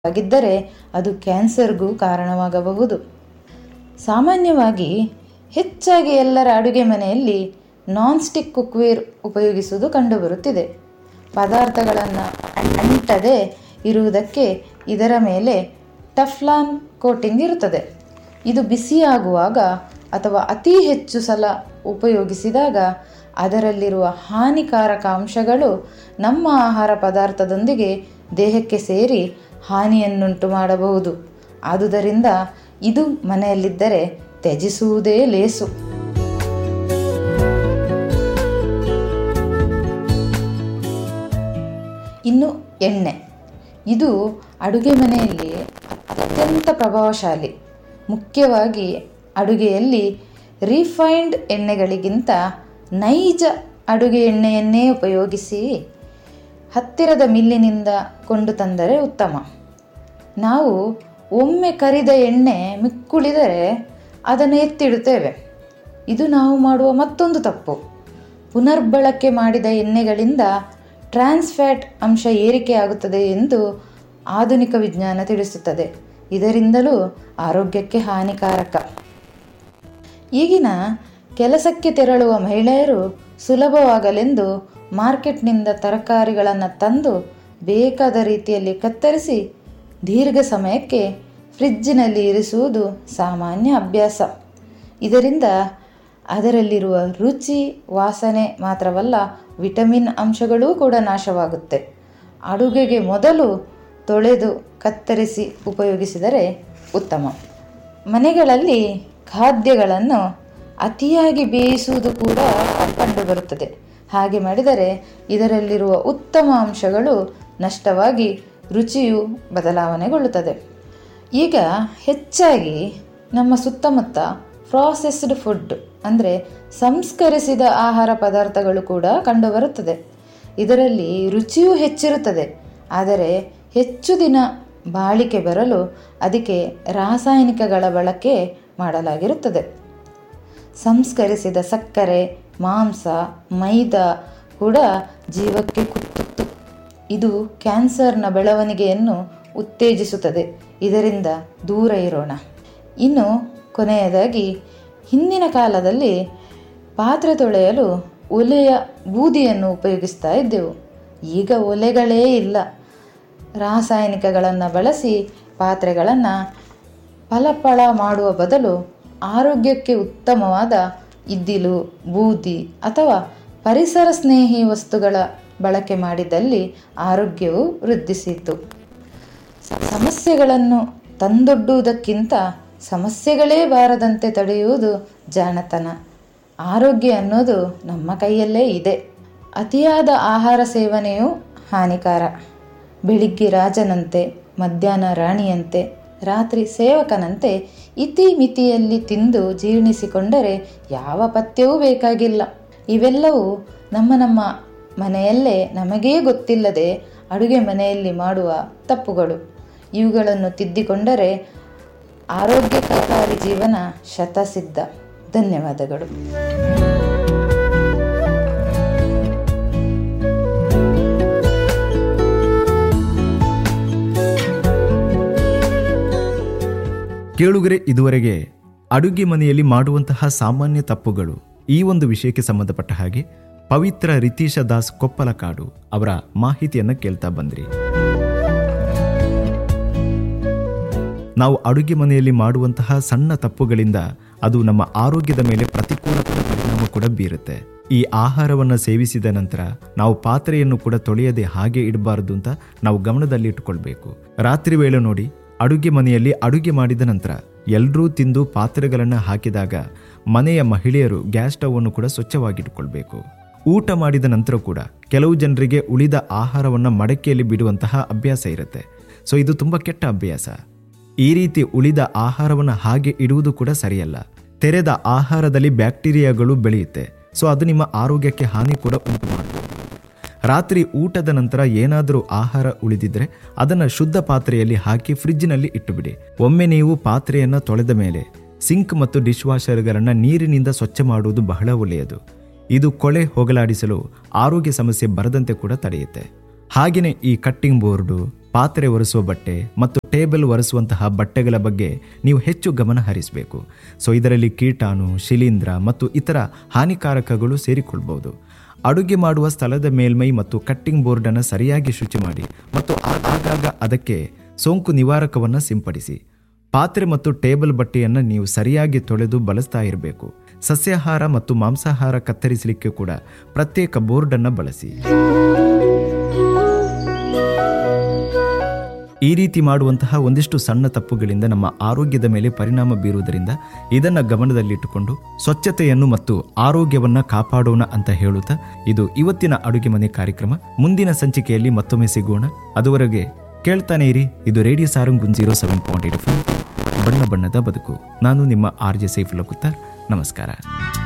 ಆಗಿದ್ದರೆ ಅದು ಕ್ಯಾನ್ಸರ್ಗೂ ಕಾರಣವಾಗಬಹುದು ಸಾಮಾನ್ಯವಾಗಿ ಹೆಚ್ಚಾಗಿ ಎಲ್ಲರ ಅಡುಗೆ ಮನೆಯಲ್ಲಿ ನಾನ್ ಸ್ಟಿಕ್ ಕುಕ್ವೇರ್ ಉಪಯೋಗಿಸುವುದು ಕಂಡುಬರುತ್ತಿದೆ ಪದಾರ್ಥಗಳನ್ನು ಅಂಟದೆ ಇರುವುದಕ್ಕೆ ಇದರ ಮೇಲೆ ಟಫ್ಲಾನ್ ಕೋಟಿಂಗ್ ಇರುತ್ತದೆ ಇದು ಬಿಸಿಯಾಗುವಾಗ ಅಥವಾ ಅತಿ ಹೆಚ್ಚು ಸಲ ಉಪಯೋಗಿಸಿದಾಗ ಅದರಲ್ಲಿರುವ ಹಾನಿಕಾರಕ ಅಂಶಗಳು ನಮ್ಮ ಆಹಾರ ಪದಾರ್ಥದೊಂದಿಗೆ ದೇಹಕ್ಕೆ ಸೇರಿ ಹಾನಿಯನ್ನುಂಟು ಮಾಡಬಹುದು ಆದುದರಿಂದ ಇದು ಮನೆಯಲ್ಲಿದ್ದರೆ ತ್ಯಜಿಸುವುದೇ ಲೇಸು ಇನ್ನು ಎಣ್ಣೆ ಇದು ಅಡುಗೆ ಮನೆಯಲ್ಲಿ ಅತ್ಯಂತ ಪ್ರಭಾವಶಾಲಿ ಮುಖ್ಯವಾಗಿ ಅಡುಗೆಯಲ್ಲಿ ರಿಫೈನ್ಡ್ ಎಣ್ಣೆಗಳಿಗಿಂತ ನೈಜ ಅಡುಗೆ ಎಣ್ಣೆಯನ್ನೇ ಉಪಯೋಗಿಸಿ ಹತ್ತಿರದ ಮಿಲ್ಲಿನಿಂದ ಕೊಂಡು ತಂದರೆ ಉತ್ತಮ ನಾವು ಒಮ್ಮೆ ಕರಿದ ಎಣ್ಣೆ ಮಿಕ್ಕುಳಿದರೆ ಅದನ್ನು ಎತ್ತಿಡುತ್ತೇವೆ ಇದು ನಾವು ಮಾಡುವ ಮತ್ತೊಂದು ತಪ್ಪು ಪುನರ್ಬಳಕೆ ಮಾಡಿದ ಎಣ್ಣೆಗಳಿಂದ ಟ್ರಾನ್ಸ್ ಫ್ಯಾಟ್ ಅಂಶ ಏರಿಕೆಯಾಗುತ್ತದೆ ಎಂದು ಆಧುನಿಕ ವಿಜ್ಞಾನ ತಿಳಿಸುತ್ತದೆ ಇದರಿಂದಲೂ ಆರೋಗ್ಯಕ್ಕೆ ಹಾನಿಕಾರಕ ಈಗಿನ ಕೆಲಸಕ್ಕೆ ತೆರಳುವ ಮಹಿಳೆಯರು ಸುಲಭವಾಗಲೆಂದು ಮಾರ್ಕೆಟ್ನಿಂದ ತರಕಾರಿಗಳನ್ನು ತಂದು ಬೇಕಾದ ರೀತಿಯಲ್ಲಿ ಕತ್ತರಿಸಿ ದೀರ್ಘ ಸಮಯಕ್ಕೆ ಫ್ರಿಜ್ಜಿನಲ್ಲಿ ಇರಿಸುವುದು ಸಾಮಾನ್ಯ ಅಭ್ಯಾಸ ಇದರಿಂದ ಅದರಲ್ಲಿರುವ ರುಚಿ ವಾಸನೆ ಮಾತ್ರವಲ್ಲ ವಿಟಮಿನ್ ಅಂಶಗಳೂ ಕೂಡ ನಾಶವಾಗುತ್ತೆ ಅಡುಗೆಗೆ ಮೊದಲು ತೊಳೆದು ಕತ್ತರಿಸಿ ಉಪಯೋಗಿಸಿದರೆ ಉತ್ತಮ ಮನೆಗಳಲ್ಲಿ ಖಾದ್ಯಗಳನ್ನು ಅತಿಯಾಗಿ ಬೇಯಿಸುವುದು ಕೂಡ ಕಂಡುಬರುತ್ತದೆ ಹಾಗೆ ಮಾಡಿದರೆ ಇದರಲ್ಲಿರುವ ಉತ್ತಮ ಅಂಶಗಳು ನಷ್ಟವಾಗಿ ರುಚಿಯು ಬದಲಾವಣೆಗೊಳ್ಳುತ್ತದೆ ಈಗ ಹೆಚ್ಚಾಗಿ ನಮ್ಮ ಸುತ್ತಮುತ್ತ ಪ್ರಾಸೆಸ್ಡ್ ಫುಡ್ ಅಂದರೆ ಸಂಸ್ಕರಿಸಿದ ಆಹಾರ ಪದಾರ್ಥಗಳು ಕೂಡ ಕಂಡುಬರುತ್ತದೆ ಇದರಲ್ಲಿ ರುಚಿಯೂ ಹೆಚ್ಚಿರುತ್ತದೆ ಆದರೆ ಹೆಚ್ಚು ದಿನ ಬಾಳಿಕೆ ಬರಲು ಅದಕ್ಕೆ ರಾಸಾಯನಿಕಗಳ ಬಳಕೆ ಮಾಡಲಾಗಿರುತ್ತದೆ ಸಂಸ್ಕರಿಸಿದ ಸಕ್ಕರೆ ಮಾಂಸ ಮೈದಾ ಕೂಡ ಜೀವಕ್ಕೆ ಕುತ್ತು ಇದು ಕ್ಯಾನ್ಸರ್ನ ಬೆಳವಣಿಗೆಯನ್ನು ಉತ್ತೇಜಿಸುತ್ತದೆ ಇದರಿಂದ ದೂರ ಇರೋಣ ಇನ್ನು ಕೊನೆಯದಾಗಿ ಹಿಂದಿನ ಕಾಲದಲ್ಲಿ ಪಾತ್ರೆ ತೊಳೆಯಲು ಒಲೆಯ ಬೂದಿಯನ್ನು ಉಪಯೋಗಿಸ್ತಾ ಇದ್ದೆವು ಈಗ ಒಲೆಗಳೇ ಇಲ್ಲ ರಾಸಾಯನಿಕಗಳನ್ನು ಬಳಸಿ ಪಾತ್ರೆಗಳನ್ನು ಫಲಫಳ ಮಾಡುವ ಬದಲು ಆರೋಗ್ಯಕ್ಕೆ ಉತ್ತಮವಾದ ಇದ್ದಿಲು ಬೂದಿ ಅಥವಾ ಪರಿಸರ ಸ್ನೇಹಿ ವಸ್ತುಗಳ ಬಳಕೆ ಮಾಡಿದಲ್ಲಿ ಆರೋಗ್ಯವು ವೃದ್ಧಿಸಿತು ಸಮಸ್ಯೆಗಳನ್ನು ತಂದೊಡ್ಡುವುದಕ್ಕಿಂತ ಸಮಸ್ಯೆಗಳೇ ಬಾರದಂತೆ ತಡೆಯುವುದು ಜಾಣತನ ಆರೋಗ್ಯ ಅನ್ನೋದು ನಮ್ಮ ಕೈಯಲ್ಲೇ ಇದೆ ಅತಿಯಾದ ಆಹಾರ ಸೇವನೆಯು ಹಾನಿಕಾರ ಬೆಳಿಗ್ಗೆ ರಾಜನಂತೆ ಮಧ್ಯಾಹ್ನ ರಾಣಿಯಂತೆ ರಾತ್ರಿ ಸೇವಕನಂತೆ ಇತಿ ಮಿತಿಯಲ್ಲಿ ತಿಂದು ಜೀರ್ಣಿಸಿಕೊಂಡರೆ ಯಾವ ಪಥ್ಯವೂ ಬೇಕಾಗಿಲ್ಲ ಇವೆಲ್ಲವೂ ನಮ್ಮ ನಮ್ಮ ಮನೆಯಲ್ಲೇ ನಮಗೇ ಗೊತ್ತಿಲ್ಲದೆ ಅಡುಗೆ ಮನೆಯಲ್ಲಿ ಮಾಡುವ ತಪ್ಪುಗಳು ಇವುಗಳನ್ನು ತಿದ್ದಿಕೊಂಡರೆ ಆರೋಗ್ಯಕಾರಿ ಜೀವನ ಶತಸಿದ್ಧ ಧನ್ಯವಾದಗಳು ಕೇಳುಗರೆ ಇದುವರೆಗೆ ಅಡುಗೆ ಮನೆಯಲ್ಲಿ ಮಾಡುವಂತಹ ಸಾಮಾನ್ಯ ತಪ್ಪುಗಳು ಈ ಒಂದು ವಿಷಯಕ್ಕೆ ಸಂಬಂಧಪಟ್ಟ ಹಾಗೆ ಪವಿತ್ರ ರಿತೀಶ ದಾಸ್ ಕೊಪ್ಪಲಕಾಡು ಅವರ ಮಾಹಿತಿಯನ್ನು ಕೇಳ್ತಾ ಬಂದ್ರಿ ನಾವು ಅಡುಗೆ ಮನೆಯಲ್ಲಿ ಮಾಡುವಂತಹ ಸಣ್ಣ ತಪ್ಪುಗಳಿಂದ ಅದು ನಮ್ಮ ಆರೋಗ್ಯದ ಮೇಲೆ ಪ್ರತಿಕೂಲ ಪರಿಣಾಮ ಕೂಡ ಬೀರುತ್ತೆ ಈ ಆಹಾರವನ್ನು ಸೇವಿಸಿದ ನಂತರ ನಾವು ಪಾತ್ರೆಯನ್ನು ಕೂಡ ತೊಳೆಯದೆ ಹಾಗೆ ಇಡಬಾರದು ಅಂತ ನಾವು ಗಮನದಲ್ಲಿ ಇಟ್ಟುಕೊಳ್ಬೇಕು ರಾತ್ರಿ ವೇಳೆ ನೋಡಿ ಅಡುಗೆ ಮನೆಯಲ್ಲಿ ಅಡುಗೆ ಮಾಡಿದ ನಂತರ ಎಲ್ಲರೂ ತಿಂದು ಪಾತ್ರೆಗಳನ್ನು ಹಾಕಿದಾಗ ಮನೆಯ ಮಹಿಳೆಯರು ಗ್ಯಾಸ್ ಸ್ಟವ್ ಅನ್ನು ಕೂಡ ಸ್ವಚ್ಛವಾಗಿಟ್ಟುಕೊಳ್ಬೇಕು ಊಟ ಮಾಡಿದ ನಂತರ ಕೂಡ ಕೆಲವು ಜನರಿಗೆ ಉಳಿದ ಆಹಾರವನ್ನು ಮಡಕೆಯಲ್ಲಿ ಬಿಡುವಂತಹ ಅಭ್ಯಾಸ ಇರುತ್ತೆ ಸೊ ಇದು ತುಂಬ ಕೆಟ್ಟ ಅಭ್ಯಾಸ ಈ ರೀತಿ ಉಳಿದ ಆಹಾರವನ್ನು ಹಾಗೆ ಇಡುವುದು ಕೂಡ ಸರಿಯಲ್ಲ ತೆರೆದ ಆಹಾರದಲ್ಲಿ ಬ್ಯಾಕ್ಟೀರಿಯಾಗಳು ಬೆಳೆಯುತ್ತೆ ಸೊ ಅದು ನಿಮ್ಮ ಆರೋಗ್ಯಕ್ಕೆ ಹಾನಿ ಕೂಡ ಉಂಟು ಮಾಡಬಹುದು ರಾತ್ರಿ ಊಟದ ನಂತರ ಏನಾದರೂ ಆಹಾರ ಉಳಿದಿದ್ರೆ ಅದನ್ನು ಶುದ್ಧ ಪಾತ್ರೆಯಲ್ಲಿ ಹಾಕಿ ಫ್ರಿಜ್ನಲ್ಲಿ ಇಟ್ಟುಬಿಡಿ ಒಮ್ಮೆ ನೀವು ಪಾತ್ರೆಯನ್ನು ತೊಳೆದ ಮೇಲೆ ಸಿಂಕ್ ಮತ್ತು ಡಿಶ್ ವಾಷರ್ಗಳನ್ನು ನೀರಿನಿಂದ ಸ್ವಚ್ಛ ಮಾಡುವುದು ಬಹಳ ಒಳ್ಳೆಯದು ಇದು ಕೊಳೆ ಹೋಗಲಾಡಿಸಲು ಆರೋಗ್ಯ ಸಮಸ್ಯೆ ಬರದಂತೆ ಕೂಡ ತಡೆಯುತ್ತೆ ಹಾಗೆಯೇ ಈ ಕಟ್ಟಿಂಗ್ ಬೋರ್ಡು ಪಾತ್ರೆ ಒರೆಸುವ ಬಟ್ಟೆ ಮತ್ತು ಟೇಬಲ್ ಒರೆಸುವಂತಹ ಬಟ್ಟೆಗಳ ಬಗ್ಗೆ ನೀವು ಹೆಚ್ಚು ಗಮನ ಹರಿಸಬೇಕು ಸೊ ಇದರಲ್ಲಿ ಕೀಟಾಣು ಶಿಲೀಂಧ್ರ ಮತ್ತು ಇತರ ಹಾನಿಕಾರಕಗಳು ಸೇರಿಕೊಳ್ಬಹುದು ಅಡುಗೆ ಮಾಡುವ ಸ್ಥಳದ ಮೇಲ್ಮೈ ಮತ್ತು ಕಟ್ಟಿಂಗ್ ಬೋರ್ಡನ್ನು ಸರಿಯಾಗಿ ಶುಚಿ ಮಾಡಿ ಮತ್ತು ಆಗಾಗ ಅದಕ್ಕೆ ಸೋಂಕು ನಿವಾರಕವನ್ನು ಸಿಂಪಡಿಸಿ ಪಾತ್ರೆ ಮತ್ತು ಟೇಬಲ್ ಬಟ್ಟೆಯನ್ನು ನೀವು ಸರಿಯಾಗಿ ತೊಳೆದು ಬಳಸ್ತಾ ಇರಬೇಕು ಸಸ್ಯಾಹಾರ ಮತ್ತು ಮಾಂಸಾಹಾರ ಕತ್ತರಿಸಲಿಕ್ಕೆ ಕೂಡ ಪ್ರತ್ಯೇಕ ಬೋರ್ಡನ್ನು ಬಳಸಿ ಈ ರೀತಿ ಮಾಡುವಂತಹ ಒಂದಿಷ್ಟು ಸಣ್ಣ ತಪ್ಪುಗಳಿಂದ ನಮ್ಮ ಆರೋಗ್ಯದ ಮೇಲೆ ಪರಿಣಾಮ ಬೀರುವುದರಿಂದ ಇದನ್ನು ಗಮನದಲ್ಲಿಟ್ಟುಕೊಂಡು ಸ್ವಚ್ಛತೆಯನ್ನು ಮತ್ತು ಆರೋಗ್ಯವನ್ನು ಕಾಪಾಡೋಣ ಅಂತ ಹೇಳುತ್ತಾ ಇದು ಇವತ್ತಿನ ಅಡುಗೆ ಮನೆ ಕಾರ್ಯಕ್ರಮ ಮುಂದಿನ ಸಂಚಿಕೆಯಲ್ಲಿ ಮತ್ತೊಮ್ಮೆ ಸಿಗೋಣ ಅದುವರೆಗೆ ಕೇಳ್ತಾನೆ ಇರಿ ಇದು radio Saarang zero seven point eight ಬಣ್ಣ ಬಣ್ಣದ ಬದುಕು ನಾನು ನಿಮ್ಮ ಆರ್ ಜೆ ಸೈಫುಲ್ಲಾ ಕುತ್ತಾರ್ ನಮಸ್ಕಾರ